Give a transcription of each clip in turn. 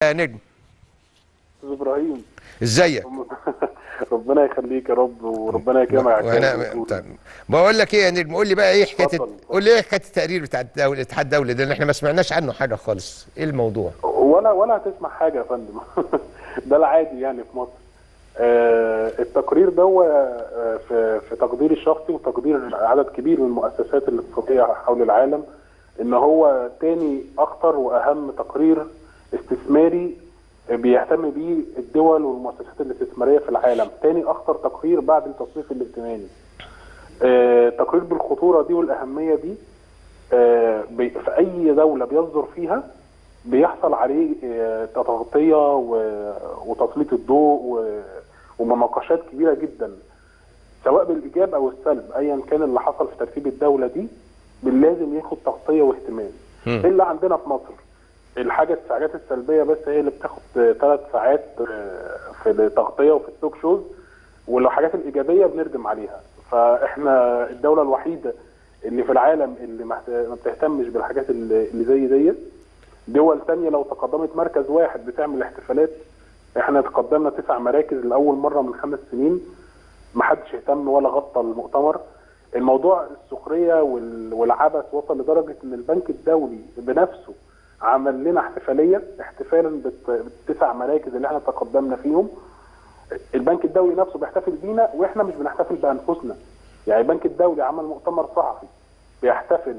يا نجم استاذ ابراهيم ازيك ربنا يخليك يا رب وربنا يكرمك على وانا الكلام طيب. بقول لك ايه يا نجم قول لي بقى ايه حكايه اتفضل. قول لي ايه حكايه التقرير بتاع الدولة الاتحاد الدولي ده اللي احنا ما سمعناش عنه حاجه خالص ايه الموضوع ولا ولا هتسمع حاجه يا فندم ده العادي يعني في مصر آه التقرير ده هو، آه في في تقديري الشخصي وتقدير عدد كبير من المؤسسات الاقتصاديه حول العالم ان هو تاني اخطر واهم تقرير استثماري بيهتم بيه الدول والمؤسسات الاستثماريه في العالم تاني اخطر تقرير بعد التصنيف الائتماني آه تقرير بالخطوره دي والاهميه دي آه، بي- في اي دوله بيصدر فيها بيحصل عليه آه، تغطيه و- وتسليط الضوء و- ومناقشات كبيره جدا سواء بالايجاب او السلب ايا كان اللي حصل في ترتيب الدوله دي لازم ياخد تغطيه واهتمام الا عندنا في مصر الحاجه الحاجات السلبيه بس هي اللي بتاخد ثلاث ساعات آه، في التغطيه وفي التوك شوز ولو حاجات الايجابيه بنردم عليها فاحنا الدوله الوحيده اللي في العالم اللي ما بت- ما بتهتمش بالحاجات اللي اللي زي ديت دول تانية لو تقدمت مركز واحد بتعمل احتفالات احنا تقدمنا تسع مراكز لاول مره من خمس سنين ما حدش اهتم ولا غطى المؤتمر الموضوع السخريه وال- والعبث وصل لدرجه ان البنك الدولي بنفسه عمل لنا احتفاليه احتفالا بالت- بالتسع مراكز اللي احنا تقدمنا فيهم البنك الدولي نفسه بيحتفل بينا واحنا مش بنحتفل بانفسنا يعني البنك الدولي عمل مؤتمر صحفي بيحتفل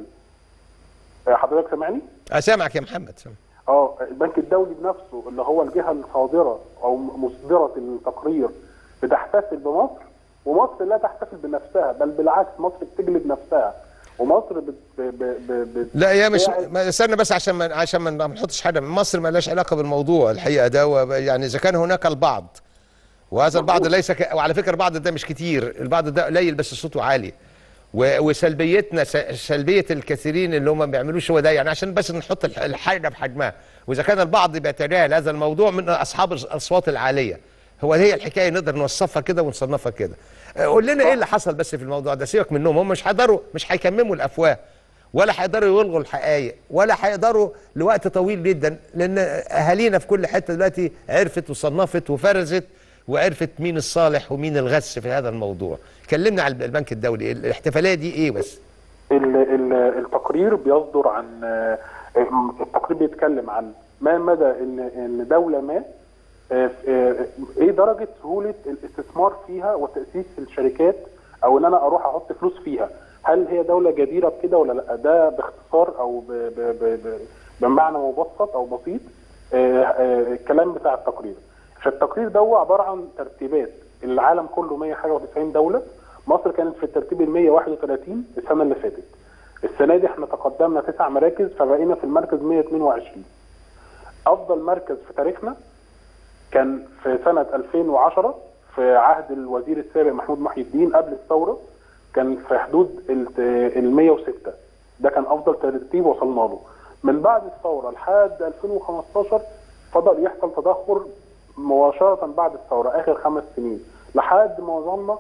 آه، حضرتك سامعني؟ اسامعك يا محمد سامع. اه البنك الدولي بنفسه اللي هو الجهه الصادره او مصدره التقرير بتحتفل بمصر ومصر لا تحتفل بنفسها بل بالعكس مصر بتجلد نفسها ومصر بت ب ب ب بت- لا يا مش بتساعد- ما استنى بس عشان ما عشان ما ما نحطش حاجه مصر ما لهاش علاقه بالموضوع الحقيقه ده و- يعني اذا كان هناك البعض وهذا البعض ليس ك... وعلى فكره البعض ده مش كتير البعض ده قليل بس صوته عالي و... وسلبيتنا س... سلبيه الكثيرين اللي هم ما بيعملوش هو ده يعني عشان بس نحط الح- الحاجه بحجمها واذا كان البعض بيتجاهل هذا الموضوع من اصحاب الاصوات العاليه هو هي الحكايه نقدر نوصفها كده ونصنفها كده آه، قول لنا ايه اللي حصل بس في الموضوع ده سيبك منهم هم مش هيقدروا مش هيكمموا الافواه ولا هيقدروا يلغوا الحقائق ولا هيقدروا لوقت طويل جدا لان اهالينا في كل حته دلوقتي عرفت وصنفت وفرزت وعرفت مين الصالح ومين الغش في هذا الموضوع كلمنا على البنك الدولي الاحتفاليه دي ايه بس ال- ال- التقرير بيصدر عن آه، التقرير بيتكلم عن ما مدى ان ان دوله ما آه، آه، ايه درجه سهوله الاستثمار فيها وتاسيس الشركات او ان انا اروح احط فلوس فيها هل هي دوله جديره بكده ولا لا ده باختصار او ب ب ب ب بمعنى مبسط او بسيط آه، آه، الكلام بتاع التقرير فالتقرير ده هو عباره عن ترتيبات العالم كله 100 حاجه و90 دوله مصر كانت في الترتيب ال 131 السنه اللي فاتت السنه دي احنا تقدمنا تسع مراكز فبقينا في المركز 122 افضل مركز في تاريخنا كان في سنه 2010 في عهد الوزير السابق محمود محي الدين قبل الثوره كان في حدود ال 106 ده كان افضل ترتيب وصلنا له من بعد الثوره لحد 2015 فضل يحصل تدهور مباشره بعد الثوره اخر خمس سنين لحد ما وصلنا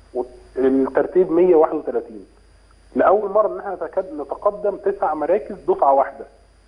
الترتيب 131 لاول مره ان احنا نتكد- نتقدم تسع مراكز دفعه واحده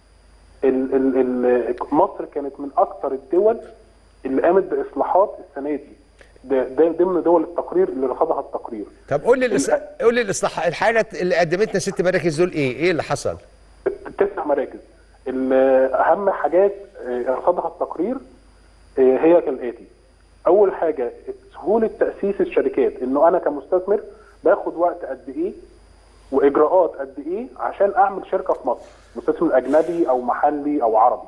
ال ال ال مصر كانت من اكثر الدول اللي قامت باصلاحات السنه دي ده, ده ضمن دول التقرير اللي رصدها التقرير طب قول لي الإص... قول لي الاصلاح الحاجه اللي قدمتنا ست مراكز دول ايه ايه اللي حصل تسع مراكز ال- اهم حاجات آه، رصدها التقرير آه، هي كالاتي اول حاجه سهوله تاسيس الشركات انه انا كمستثمر باخد وقت قد ايه واجراءات قد ايه عشان اعمل شركه في مصر مستثمر اجنبي او محلي او عربي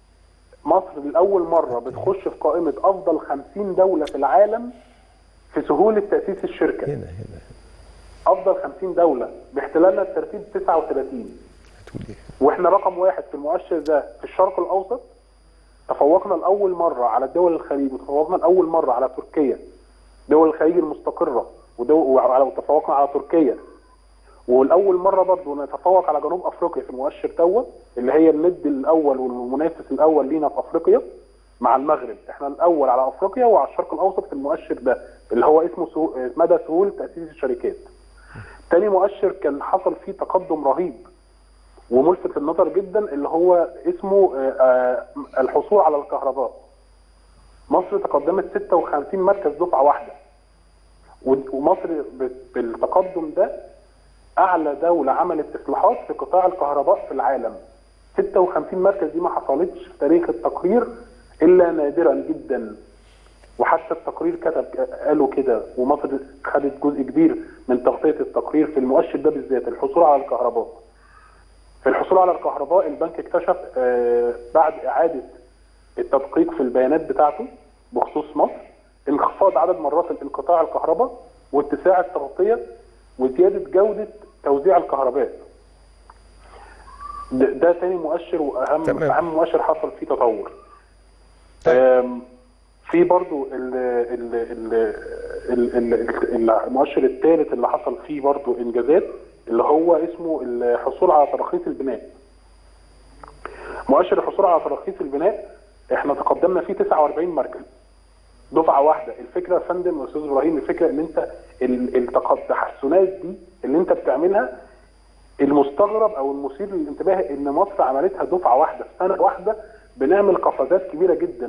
مصر لاول مره بتخش في قائمه افضل 50 دوله في العالم في سهوله تاسيس الشركه هنا هنا افضل 50 دوله باحتلالنا الترتيب 39 هتقول ايه واحنا رقم واحد في المؤشر ده في الشرق الاوسط تفوقنا لاول مره على الدول الخليج وتفوقنا لاول مره على تركيا دول الخليج المستقره ودول وعلى- وتفوقنا على تركيا والاول مره برضه نتفوق على جنوب افريقيا في المؤشر دوت اللي هي الند الاول والمنافس الاول لينا في افريقيا مع المغرب احنا الاول على افريقيا وعلى الشرق الاوسط في المؤشر ده اللي هو اسمه سهو... مدى سهوله تاسيس الشركات تاني مؤشر كان حصل فيه تقدم رهيب وملفت للنظر جدا اللي هو اسمه آه، آه، الحصول على الكهرباء مصر تقدمت 56 مركز دفعه واحده و- ومصر ب- بالتقدم ده اعلى دوله عملت اصلاحات في قطاع الكهرباء في العالم 56 مركز دي ما حصلتش في تاريخ التقرير الا نادرا جدا وحتى التقرير كتب قالوا كده ومصر خدت جزء كبير من تغطيه التقرير في المؤشر ده بالذات الحصول على الكهرباء في الحصول على الكهرباء البنك اكتشف آه، بعد اعاده التدقيق في البيانات بتاعته بخصوص مصر انخفاض عدد مرات الانقطاع الكهرباء واتساع التغطيه وزياده جوده توزيع الكهرباء ده, ده تاني مؤشر واهم تمام. اهم مؤشر حصل فيه تطور طيب. آم، في برضو ال ال ال ال ال المؤشر الثالث اللي حصل فيه برضو انجازات اللي هو اسمه الحصول على تراخيص البناء مؤشر الحصول على تراخيص البناء احنا تقدمنا فيه 49 مركز دفعه واحده الفكره يا فندم يا استاذ ابراهيم الفكره ان انت ال- التق- التحسنات دي اللي انت بتعملها المستغرب او المثير للانتباه ان مصر عملتها دفعه واحده في سنه واحده بنعمل قفزات كبيره جدا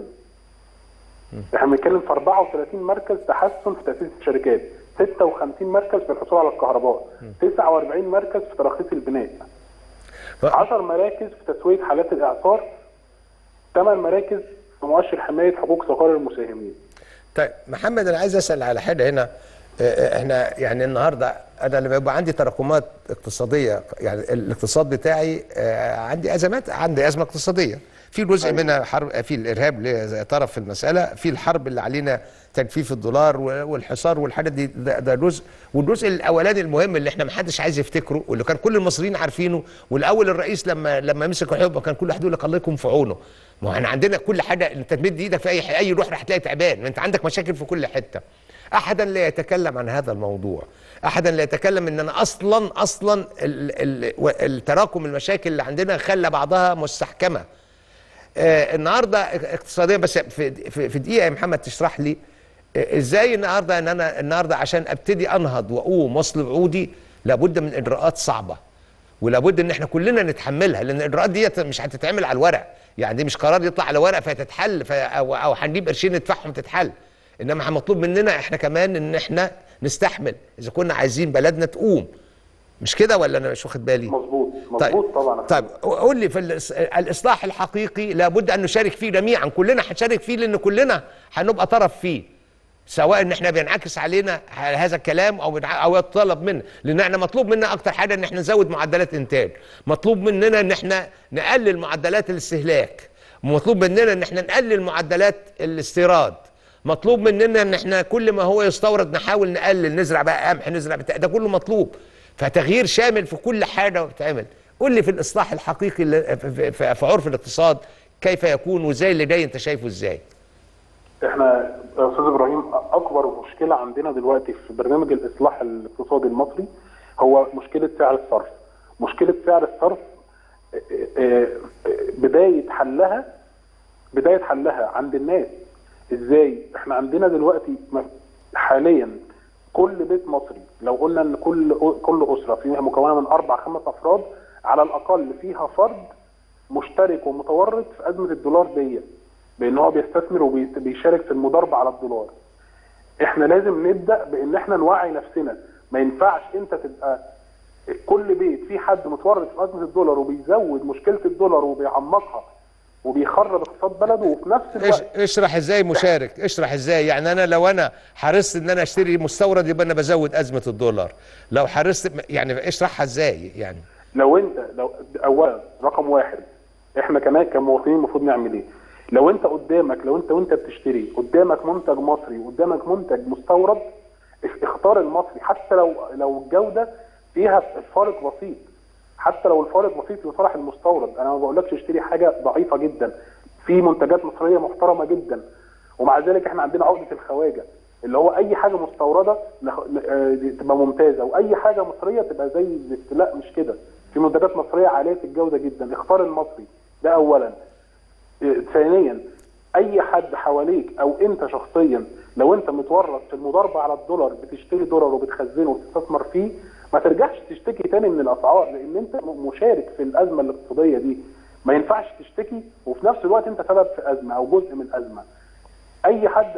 احنا بنتكلم في 34 مركز تحسن في تاسيس الشركات 56 مركز في الحصول على الكهرباء 49 مركز في تراخيص البناء ف- 10 مراكز في تسويه حالات الاعصار 8 مراكز في مؤشر حمايه حقوق صغار المساهمين طيب محمد انا عايز اسال على حاجه هنا آه، احنا يعني النهارده انا لما يبقى عندي تراكمات اقتصاديه يعني الاقتصاد بتاعي آه، عندي ازمات عندي ازمه اقتصاديه في جزء منها حرب في الارهاب اللي هي زي طرف في المساله في الحرب اللي علينا تجفيف الدولار و- والحصار والحاجات دي ده, ده جزء والجزء الاولاني المهم اللي احنا ما حدش عايز يفتكره واللي كان كل المصريين عارفينه والاول الرئيس لما لما مسك الحكم كان كل واحد يقول لك الله يكون في عونه ما هو احنا عندنا كل حاجه انت تمد ايدك في اي اي روح راح تلاقي تعبان ما انت عندك مشاكل في كل حته احدا لا يتكلم عن هذا الموضوع احدا لا يتكلم ان انا اصلا اصلا ال- ال- و- التراكم المشاكل اللي عندنا خلى بعضها مستحكمه آه النهارده اقتصاديا بس في في, في دقيقه يا محمد تشرح لي آه ازاي النهارده ان انا النهارده عشان ابتدي انهض واقوم واصل وعودي لابد من اجراءات صعبه ولابد ان احنا كلنا نتحملها لان الاجراءات دي مش هتتعمل على الورق يعني دي مش قرار يطلع على ورق فتتحل في او او هنجيب قرشين ندفعهم تتحل انما مطلوب مننا احنا كمان ان احنا نستحمل اذا كنا عايزين بلدنا تقوم مش كده ولا انا مش واخد بالي مظبوط طيب مظبوط طبعا طيب قول لي في الإص- الاصلاح الحقيقي لابد ان نشارك فيه جميعا كلنا هنشارك فيه لان كلنا هنبقى طرف فيه سواء ان احنا بينعكس علينا هذا الكلام او بنع- او يتطلب منا لان احنا مطلوب منا اكتر حاجه ان احنا نزود معدلات انتاج مطلوب مننا ان احنا نقلل معدلات الاستهلاك مطلوب مننا ان احنا نقلل معدلات الاستيراد مطلوب مننا ان احنا كل ما هو يستورد نحاول نقلل نزرع بقى قمح نزرع بتاع ده كله مطلوب فتغيير شامل في كل حاجه بتتعمل قول لي في الاصلاح الحقيقي اللي- في- في في عرف الاقتصاد كيف يكون وازاي اللي جاي انت شايفه ازاي احنا يا استاذ ابراهيم اكبر مشكله عندنا دلوقتي في برنامج الاصلاح الاقتصادي المصري هو مشكله سعر الصرف مشكله سعر الصرف اه، اه، اه، بدايه حلها بدايه حلها عند الناس ازاي احنا عندنا دلوقتي م- حاليا كل بيت مصري لو قلنا ان كل كل اسره فيها مكونه من اربع خمس افراد على الاقل فيها فرد مشترك ومتورط في ازمه الدولار دي بان هو بيستثمر وبيشارك في المضاربه على الدولار احنا لازم نبدا بان احنا نوعي نفسنا ما ينفعش انت تبقى كل بيت فيه حد متورط في ازمه الدولار وبيزود مشكله الدولار وبيعمقها وبيخرب اقتصاد بلده وفي نفس إش الوقت اشرح ازاي مشارك اشرح ازاي يعني انا لو انا حرصت ان انا اشتري مستورد يبقى انا بزود ازمه الدولار لو حرصت يعني اشرحها ازاي يعني لو انت لو اولا رقم واحد احنا كمان كمواطنين المفروض نعمل ايه؟ لو انت قدامك لو انت وانت بتشتري قدامك منتج مصري وقدامك منتج مستورد اخ- اختار المصري حتى لو لو الجوده فيها فارق بسيط حتى لو الفارق بسيط لصالح المستورد انا ما بقولكش اشتري حاجه ضعيفه جدا في منتجات مصريه محترمه جدا ومع ذلك احنا عندنا عقده الخواجه اللي هو اي حاجه مستورده نخ- ن- آه، تبقى ممتازه واي حاجه مصريه تبقى زي الزفت لا مش كده في منتجات مصريه عاليه الجوده جدا اختار المصري ده اولا إيه، ثانيا اي حد حواليك او انت شخصيا لو انت متورط في المضاربه على الدولار بتشتري دولار وبتخزنه وتستثمر فيه ما ما ترجعش تشتكي تاني من الاسعار لان انت م- مشارك في الازمه الاقتصاديه دي ما ينفعش تشتكي وفي نفس الوقت انت سبب في ازمه او جزء من ازمه اي حد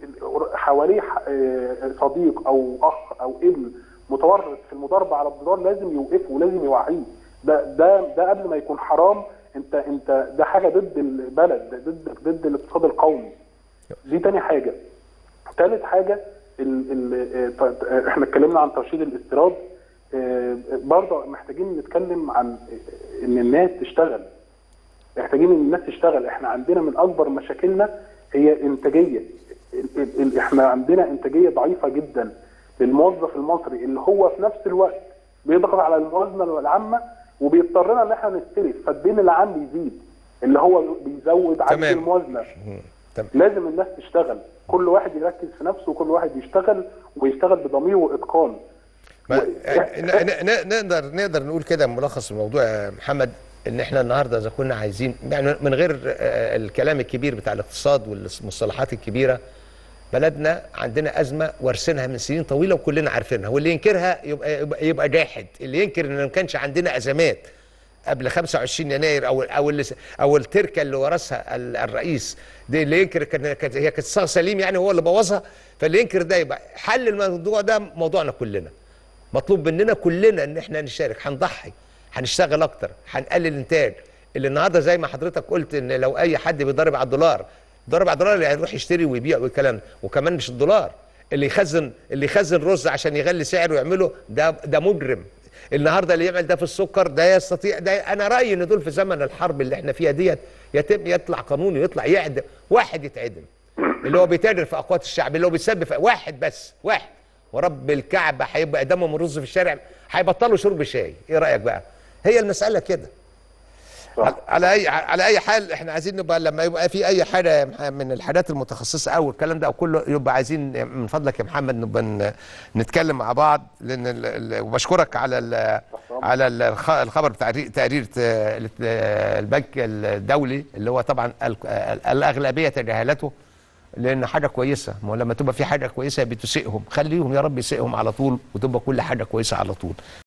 حواليه ح- صديق او اخ او ابن متورط في المضاربه على الدولار لازم يوقفه ولازم يوعيه ده ده ده قبل ما يكون حرام انت انت ده حاجه ضد البلد ده ضد ضد الاقتصاد القومي دي تاني حاجه ثالث حاجه ال ال ط- ط- احنا اتكلمنا عن ترشيد الاستيراد اه، برضه محتاجين نتكلم عن ان الناس تشتغل محتاجين ان الناس تشتغل احنا عندنا من اكبر مشاكلنا هي انتاجيه ال ال ال احنا عندنا انتاجيه ضعيفه جدا للموظف المصري اللي هو في نفس الوقت بيضغط على الموازنه العامه وبيضطرنا ان احنا نستلف فالدين العام بيزيد اللي هو بيزود عجز تمام. الموازنه تمام لازم الناس تشتغل كل واحد يركز في نفسه وكل واحد يشتغل ويشتغل بضمير واتقان ما و- ن- ن- ن- نقدر نقدر نقول كده ملخص الموضوع يا محمد ان احنا النهارده اذا كنا عايزين يعني من غير آه، الكلام الكبير بتاع الاقتصاد والمصطلحات الكبيره بلدنا عندنا ازمه وارثينها من سنين طويله وكلنا عارفينها واللي ينكرها يبقى يبقى, يبقى جاحد اللي ينكر ان ما كانش عندنا ازمات قبل 25 يناير او او اللي او التركه اللي ورثها ال- الرئيس دي اللي ينكر كان كانت هي كانت صاغ سليم يعني هو اللي بوظها فاللي ينكر ده يبقى حل الموضوع ده موضوعنا كلنا مطلوب مننا كلنا ان احنا نشارك هنضحي هنشتغل اكتر هنقلل الانتاج اللي النهارده زي ما حضرتك قلت ان لو اي حد بيضرب على الدولار ضرب على الدولار يعني يروح يشتري ويبيع والكلام ده وكمان مش الدولار اللي يخزن اللي يخزن رز عشان يغلي سعره ويعمله ده ده مجرم النهارده اللي يعمل ده في السكر ده يستطيع ده انا رايي ان دول في زمن الحرب اللي احنا فيها ديت يتم يطلع قانون ويطلع يعدم واحد يتعدم اللي هو بيتاجر في اقوات الشعب اللي هو بيسبب في واحد بس واحد ورب الكعبه هيبقى دمهم الرز في الشارع هيبطلوا شرب شاي ايه رايك بقى هي المساله كده صح. على اي على اي حال احنا عايزين نبقى لما يبقى في اي حاجه من الحاجات المتخصصه او الكلام ده او كله يبقى عايزين من فضلك يا محمد نبقى ن- نتكلم مع بعض لان ال- ال- وبشكرك على ال على الخ- الخبر بتاع ري- تقرير ت- البنك الدولي اللي هو طبعا ال- الاغلبيه تجاهلته لان حاجه كويسه ما هو لما تبقى في حاجه كويسه بتسيئهم خليهم يا رب يسيئهم على طول وتبقى كل حاجه كويسه على طول